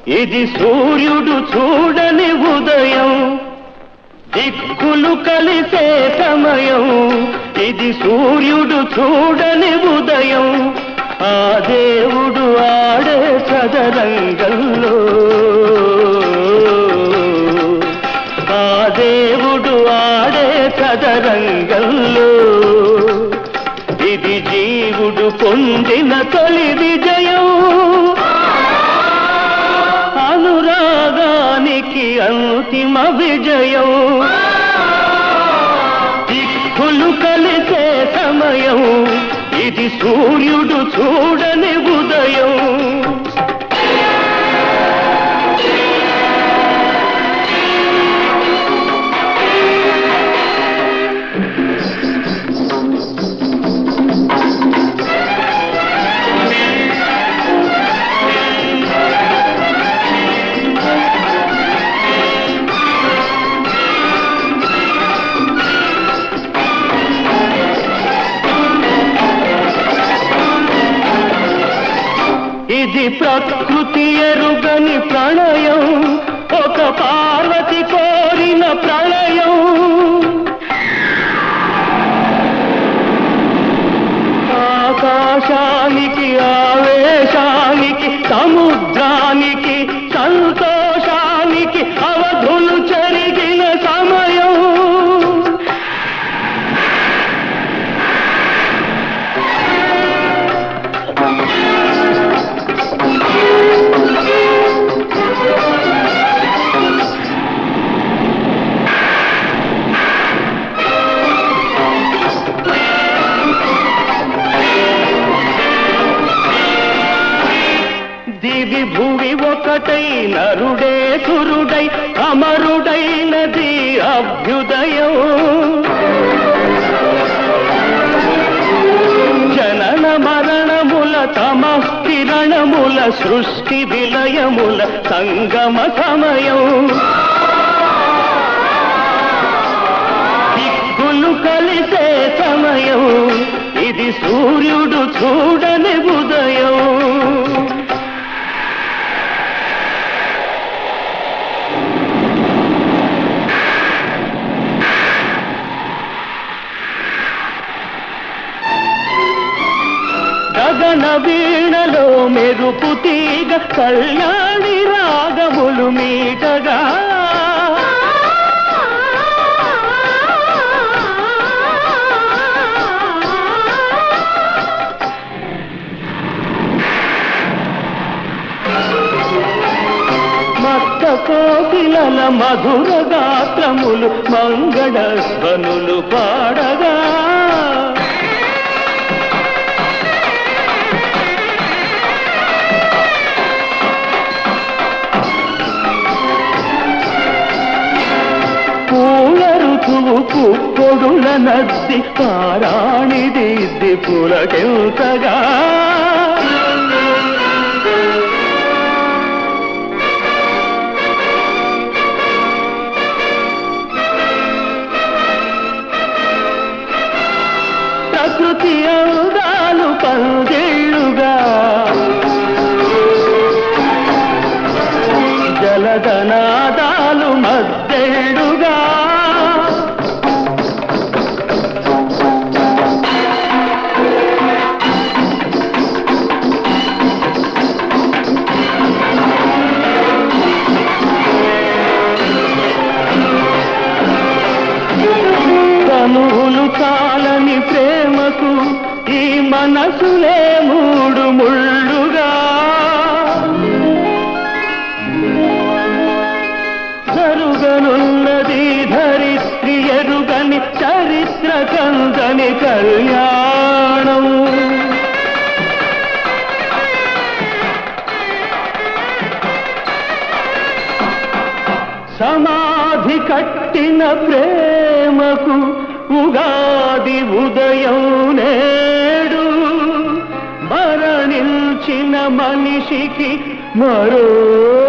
ఇది సూర్యుడు చూడని ఉదయం దిక్కులు కలిసే సమయం ఇది సూర్యుడు చూడని ఉదయం ఆ దేవుడు ఆడే సదరంగంలో ఆ దేవుడు ఆడే సదరంగంలో ఇది జీవుడు పొందిన తొలి విజయం అనురాగానికి అంతిమ విజయం దిక్కులు కలిసే సమయం ఇది సూర్యుడు చూడని ఉదయం ఇది ప్రకృతి ఎరుగని ప్రణయం ఒక పార్వతి కోరిన ప్రళయం ఆకాశానికి ఆవేశానికి సముద్రానికి సంతోషానికి అవధులు చెరిగిన సమయం దివి భువి ఒకటై నరుడే సురుడై అమరుడైనది అభ్యుదయం జనన మరణముల తమస్కిరణముల సృష్టి విలయముల సంగమ సమయం దిక్కులు కలిసే సమయం ఇది సూర్యుడు చూడని ఉదయం గగన వీణలో మెరుపు తీగ కళ్యాణి రాగములు మీటగా మత్త కోకిలల మధుర గాత్రములు మంగళ ధ్వనులు పాడగా పూల ఋతువు పుప్పొడుల నద్ది పారాణి దిద్ది పులకెంతగా ప్రకృతి అందాలు పందిళ్ళుగా జలధనాదాలు మద్దెళ్ళుగా కనువులు చాలని ప్రేమకు ఈ మనసులే మూడు ముళ్ళుగా జరుగనున్నది ధరిత్రి ఎరుగని చరిత్ర కందని కళ్యాణం సమాధి కట్టిన ప్రేమకు ఉగాది ఉదయం నేడు మరణించిన మనిషికి మరో